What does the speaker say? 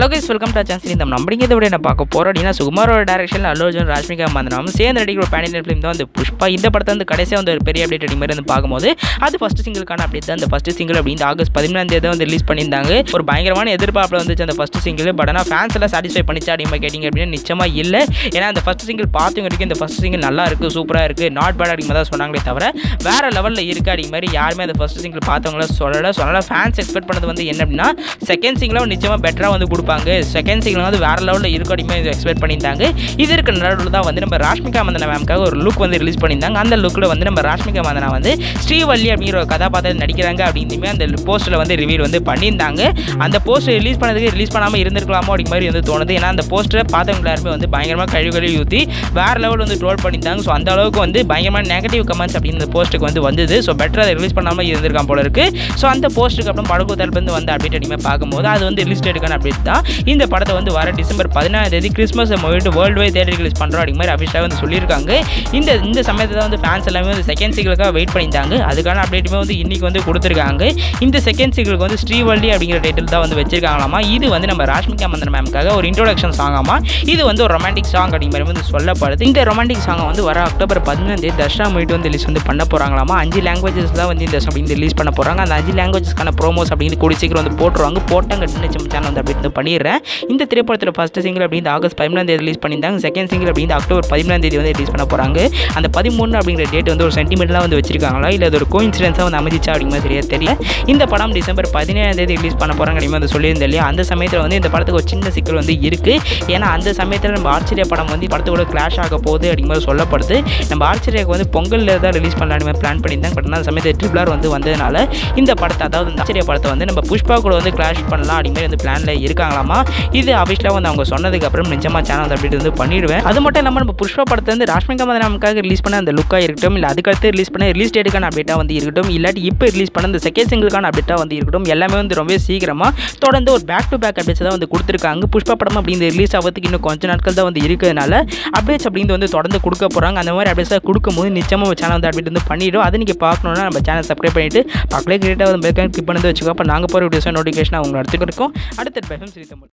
Lokesh welcome to chance இந்த நம்மடிங்கிறத விட என்ன பார்க்க போகிறோம் அப்படின்னா சுகுமாரோட டேரக்ஷனில் அல்லு அர்ஜுன் ராஷ்மிகா மந்தனம் சேர்ந்து நடிக்கிற ஒரு பேனியன் ஃபிலிம் தான் வந்து புஷ்பா இந்த படத்தை வந்து கடைசியாக வந்து ஒரு பெரிய அப்டேட் அடி மாதிரி வந்து பார்க்கும்போது அது ஃபஸ்ட் சிங்கிளுக்கான அப்டேட் தான் அந்த ஃபஸ்ட் சிங்கிள் அப்படின்னு ஆகஸ்ட் பதிமூணாம் தேதி வந்து ரிலீஸ் பண்ணியிருந்தாங்க ஒரு பயங்கரமான எதிர்பார்ப்பில் வந்துச்சு அந்த ஃபஸ்ட் சிங்கிள் பட் ஆனால் ஃபேன்ஸ் எல்லாம் சாட்டிஸ்ஃபை பண்ணிச்சா அப்படிமா கேட்டிங்க அப்படின்னா நிச்சயமாக இல்லை ஏன்னா அந்த ஃபஸ்ட் சிங்கிள் பார்த்தவங்க வரைக்கும் இந்த ஃபஸ்ட் சிங்கிள் நல்லா இருக்குது சூப்பராக இருக்குது நாட் பேட் அப்படிங்கிற தான் சொன்னாங்களே தவிர வேறு லெவலில் இருக்குது அப்படிங்கிற மாதிரி யாருமே அந்த ஃபஸ்ட் சிங்கிள் பார்த்தவங்கள சொல்லலை சொன்னால ஃபேன்ஸ் எக்ஸ்பெக்ட் பண்ணது வந்து என்ன அப்படின்னா செகண்ட் சிங்கிளாக நிச்சயமாக பெட்டராக வந்து கொடுப்பாங்க செகண்ட் சிங்கிள் வந்து வேறு லெவலில் இருக்கும் அப்படிமே எக்ஸ்பெக்ட் பண்ணியிருந்தாங்க இது இருக்க நடுவில் தான் வந்து நம்ம ராஷ்மிகா மந்தனா மேம்காக ஒரு லுக் வந்து ரிலீஸ் பண்ணியிருந்தாங்க அந்த லுக்கில் வந்து நம்ம ராஷ்மிகா மந்தனா வந்து ஸ்ரீவல்லி அப்படிங்கிற ஒரு கதாபாத்திரம் நடிக்கிறாங்க அப்படின்னுமே அந்த போஸ்ட்டில் வந்து ரிவீல் வந்து பண்ணியிருந்தாங்க அந்த போஸ்ட் ரிலீஸ் பண்ணதுக்கு ரிலீஸ் பண்ணாமல் இருந்திருக்கலாமோ அப்படிங்கிற மாதிரி வந்து தோணுது ஏன்னா அந்த போஸ்ட்டரை பார்த்தவங்க எல்லாருமே வந்து பயங்கரமாக கழுவி கழுவி ஊற்றி வேறு லெவல் வந்து ட்ரோல் பண்ணியிருந்தாங்க ஸோ அந்த அளவுக்கு வந்து பயங்கரமான நெகட்டிவ் கமெண்ட்ஸ் அப்படின்னு இந்த போஸ்ட்டுக்கு வந்து வந்தது ஸோ பெட்டர் அதை ரிலீஸ் பண்ணாமல் இருந்திருக்கான் போல இருக்கு ஸோ அந்த போஸ்ட்டுக்கு அப்புறம் படகு தரப்புலேருந்து வந்து அப்டேட் அடிமை பார்க்கும்போது அது வந்து ரிலீஸ் டேட்டுக்கான அப்டேட் தான் இந்த படத்தை வந்து வர டிசம்பர் பதினாறாம் தேதி கிறிஸ்மஸ் முன்னிட்டு வேர்ல்டு வைட் தேட்டர் ரிலீஸ் பண்ணுறோம் அப்படிங்கிற மாதிரி அஃபிஷியலாக வந்து சொல்லியிருக்காங்க இந்த இந்த சமயத்தில் தான் வந்து ஃபேன்ஸ் எல்லாமே வந்து செகண்ட் சீக்கிளுக்காக வெயிட் பண்ணியிருந்தாங்க அதுக்கான அப்டேட்டுமே வந்து இன்றைக்கி வந்து கொடுத்துருக்காங்க இந்த செகண்ட் சீக்கிளுக்கு வந்து ஸ்ரீவள்ளி அப்படிங்கிற டைட்டில் தான் வந்து வச்சிருக்காங்களாமா இது வந்து நம்ம ராஷ்மிகா மந்தன் மேம்காக ஒரு இன்ட்ரோடக்ஷன் சாங்காமா இது வந்து ஒரு ரொமான்டிக் சாங் அப்படிங்கிற மாதிரி வந்து சொல்லப்படுது இந்த ரொமான்டிக் சாங்கை வந்து வர அக்டோபர் பதினொன்றாம் தேதி தர்ஷனா முன்னிட்டு வந்து ரிலீஸ் வந்து பண்ண போகிறாங்களாமா அஞ்சு லாங்குவேஜஸ் தான் வந்து இந்த அப்படின்னு ரிலீஸ் பண்ண போகிறாங்க அந்த அஞ்சு லாங்குவேஜஸ்க்கான ப்ரோமோஸ் அப்படிங்கிறது கூடி சீக்கிரம் வந்து போட்டுருவாங்க போட்டாங்க நிச்சயம் சேனல் வந்து அப்படி வந்து பண்ணிடுறேன் இந்த திரைப்படத்தில் ஃபஸ்ட் சிங்கிள் அப்படின்னு ஆகஸ்ட் பதிமூணாம் தேதி ரிலீஸ் பண்ணியிருந்தாங்க செகண்ட் சிங்கிள் அப்படின்னு அக்டோபர் பதிமூணாம் தேதி வந்து ரிலீஸ் பண்ண போகிறாங்க அந்த பதிமூணு அப்படிங்கிற டேட் வந்து ஒரு சென்டிமெண்ட்லாம் வந்து வச்சிருக்காங்களா இல்லை அது ஒரு கோயின்சிடென்ஸாக வந்து அமைஞ்சிச்சா அப்படிங்கிற மாதிரி சரியா தெரியல இந்த படம் டிசம்பர் பதினேழாம் தேதி ரிலீஸ் பண்ண போகிறாங்க அப்படிங்கிற வந்து சொல்லியிருந்தேன் இல்லையா அந்த சமயத்தில் வந்து இந்த படத்துக்கு ஒரு சின்ன சிக்கல் வந்து இருக்குது ஏன்னா அந்த சமயத்தில் நம்ம ஆச்சரிய படம் வந்து படத்தோட கிளாஷ் ஆக போகுது அப்படிங்கிற மாதிரி சொல்லப்படுது நம்ம ஆச்சரியாக்கு வந்து பொங்கலில் தான் ரிலீஸ் பண்ணலாம் மாதிரி பிளான் பண்ணியிருந்தாங்க பட் அந்த சமயத்தில் ட்ரிபிளார் வந்து வந்ததுனால இந்த படத்தை அதாவது இந்த ஆச்சரிய படத்தை வந்து நம்ம புஷ்பா கூட வந்து கிளாஷ் பண்ணலாம் அப்படிங்கிற வந்து பிளானில் இருக்காங்களாமா இது அபிஷியலாக வந்து அவங்க சொன்னதுக்கு அப்புறம் நிஜமாக சேனல் வந்து அப்படி வந்து பண்ணிடுவேன் அது மட்டும் இல்லாமல் நம்ம புஷ்பா படத்தை வந்து ராஷ்மிகா மதன் நமக்காக ரிலீஸ் பண்ண அந்த லுக்காக இருக்கட்டும் இல்லை அதுக்கடுத்து ரிலீஸ் பண்ண ரிலீஸ் டேட்டுக்கான அப்டேட்டாக வந்து இருக்கட்டும் இல்லாட்டி இப்போ ரிலீஸ் பண்ண இந்த செகண்ட் சிங்கிளுக்கான அப்டேட்டாக வந்து இருக்கட்டும் எல்லாமே வந்து ரொம்ப சீக்கிரமாக தொடர்ந்து ஒரு பேக் டு பேக் அப்டேட்ஸ் தான் வந்து கொடுத்துருக்காங்க புஷ்பா படம் அப்படிங்கிற ரிலீஸ் ஆகிறதுக்கு இன்னும் கொஞ்ச நாட்கள் தான் வந்து இருக்கிறதுனால அப்டேட்ஸ் அப்படிங்கிறது வந்து தொடர்ந்து கொடுக்க போகிறாங்க அந்த மாதிரி அப்டேட்ஸாக கொடுக்கும்போது நிச்சயமாக சேனல் வந்து அப்டேட் வந்து பண்ணிவிடும் அதை நீங்கள் பார்க்கணுன்னா நம்ம சேனல் சப்ஸ்கிரைப் பண்ணிவிட்டு பக்கத்துலேயே கிரியேட்டாக வந்து கிளிக் பண்ணி வச்சுக்கோ அப்போ நாங்கள் போகிற வீடியோஸாக நோட்டிஃபிகேஷன் அவங்க எடுத்துக்கிட்டு இருக்கோம் அடுத்த பெஃபம் சரி தமிழ்